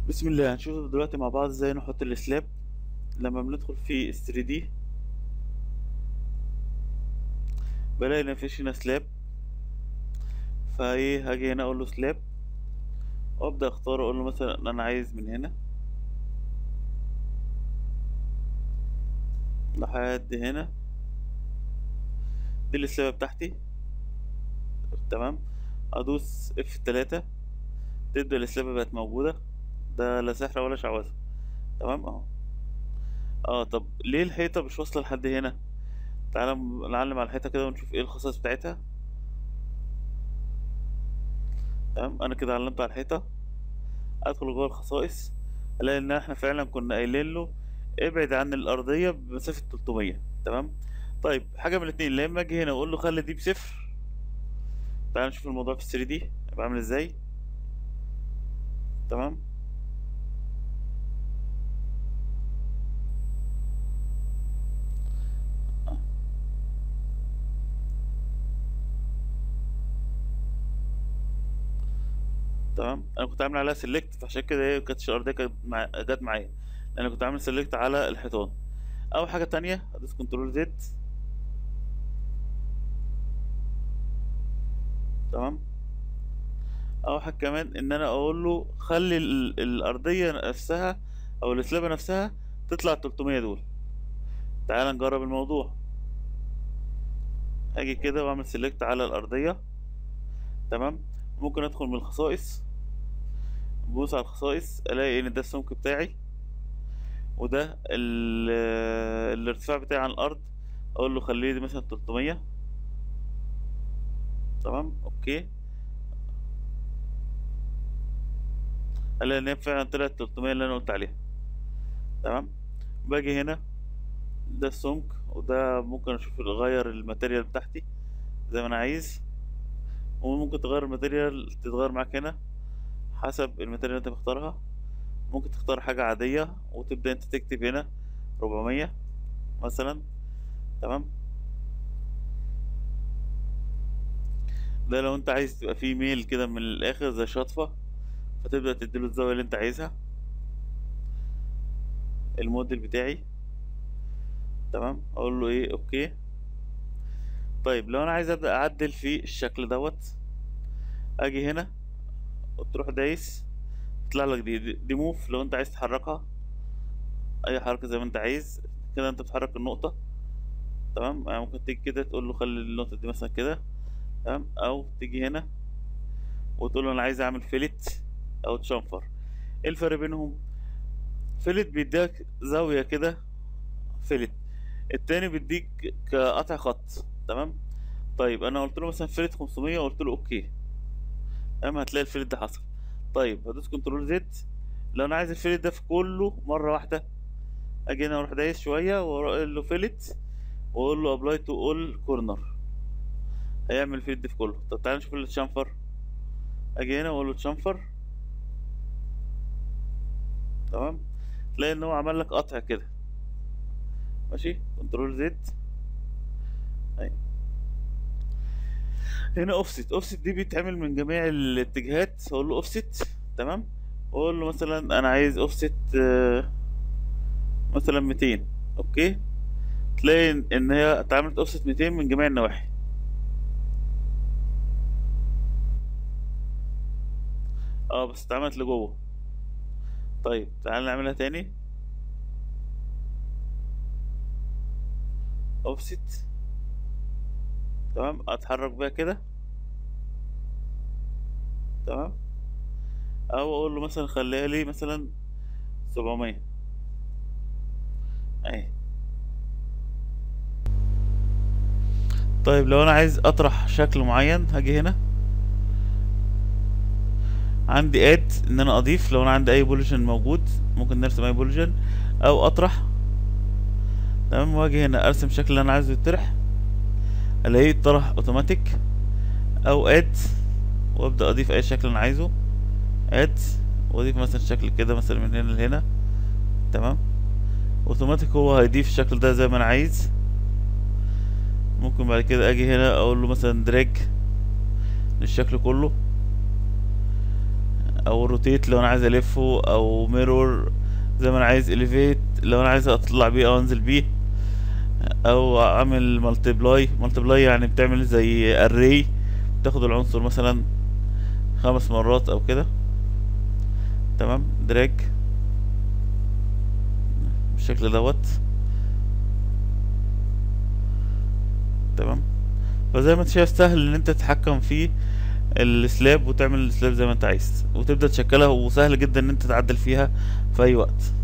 بسم الله هنشوف دلوقتي مع بعض ازاي نحط السلاب لما بندخل في 3 دي بلاقي ان مفيش هنا سلاب فايه هاجي هنا اقول له سلاب وابدا اختار اقول له مثلا انا عايز من هنا لحد هنا دي السلابة بتاعتي تمام ادوس اف 3 تبدا السلابة بقت موجودة ده لا سحر ولا شعوذة تمام اهو اه طب ليه الحيطة مش واصلة لحد هنا تعالى م- نعلم على الحيطة كده ونشوف ايه الخصائص بتاعتها تمام انا كده علمت على الحيطة ادخل جوه الخصائص الاقي ان احنا فعلا كنا قايلين له ابعد عن الارضية بمسافة 300 تمام طيب حاجة من الاتنين لا اما اجي هنا واقول له خلي دي بصفر تعال نشوف الموضوع في 3 دي يبقى عامل ازاي تمام تمام انا كنت عامل عليها سيلكت فعشان كده هي كانتش الارضيه كانت مع... جت معايا لان أنا كنت عامل سيلكت على الحيطان اول حاجه تانية هدوس كنترول زد تمام اول حاجه كمان ان انا اقول له خلي ال... الارضيه نفسها او السلابه نفسها تطلع 300 دول تعال نجرب الموضوع هاجي كده واعمل سيلكت على الارضيه تمام ممكن ادخل من الخصائص ببص على الخصائص الاقي ان ده السمك بتاعي وده ال- الارتفاع بتاعي عن الارض اقول له خليه دي مثلا 300 تمام اوكي الاقي ان هي فعلا طلعت 300 اللي انا قلت عليها تمام باجي هنا ده السمك وده ممكن اشوف اغير الماتيريال بتاعتي زي ما انا عايز وممكن تغير الماتيريال تتغير معاك هنا حسب الماتيريال اللي انت مختارها ممكن تختار حاجة عادية وتبدأ انت تكتب هنا 400 مثلا تمام ده لو انت عايز تبقى فيه ميل كده من الاخر زي شطفة فتبدأ تديله الزاوية اللي انت عايزها الموديل بتاعي تمام اقول له ايه اوكي طيب لو انا عايز ابدأ اعدل في الشكل دوت اجي هنا وتروح دايس يطلع لك دي دي دي موف لو انت عايز تحركها اي حركة زي ما انت عايز كده انت بتحرك النقطة تمام يعني ممكن تيجي كده تقول له خلي النقطة دي مثلا كده تمام او تيجي هنا وتقول له انا عايز اعمل فيلت او تشنفر ايه الفرق بينهم فيلت بيديك زاوية كده فيلت التاني بيديك كقطع خط تمام طيب انا قلت له مثلا فيلت 500 وقلت له اوكي تمام هتلاقي الفيلت ده حصل طيب هدوس كنترول زد لو انا عايز الفيلت ده في كله مرة واحدة اجي هنا اروح دايس شوية واقول له فيلت واقول له ابلاي تو اول كورنر هيعمل الفيلت ده في كله طب تعالى نشوف الشنفر اجي هنا واقول له تشنفر تمام تلاقي ان هو عمل لك قطع كده ماشي كنترول زد اهي هنا اوفست اوفست دي بيتعمل من جميع الاتجاهات اقول له اوفست تمام واقول له مثلا انا عايز اوفست مثلا 200 اوكي تلاقي ان إن هي اتعملت اوفست 200 من جميع النواحي اه بس اتعملت لجوه طيب تعال نعملها تاني اوفست تمام اتحرك بيها كده تمام او اقول له مثلا خليها لي مثلا 700 اهي طيب لو انا عايز اطرح شكل معين هاجي هنا عندي اد ان انا اضيف لو انا عندي اي بوليجن موجود ممكن نرسم اي بوليجن او اطرح تمام واجي هنا ارسم الشكل اللي انا عايزه يطرح الاقيه اتطرح اوتوماتيك او اد وابدا اضيف اي شكل انا عايزه اد واضيف مثلا شكل كده مثلا من هنا لهنا تمام اوتوماتيك هو هيضيف الشكل ده زي ما انا عايز ممكن بعد كده اجي هنا اقول له مثلا دراج للشكل كله او روتيت لو انا عايز الفه او ميرور زي ما انا عايز اليفيت لو انا عايز اطلع بيه او انزل بيه او اعمل مالتيبلاي مالتيبلاي يعني بتعمل زي اري تاخد العنصر مثلا خمس مرات او كده تمام دراج بالشكل دوت تمام فزي ما انت شايف سهل ان انت تتحكم في السلاب وتعمل السلاب زي ما انت عايز وتبدأ تشكلها وسهل جدا ان انت تعدل فيها في اي وقت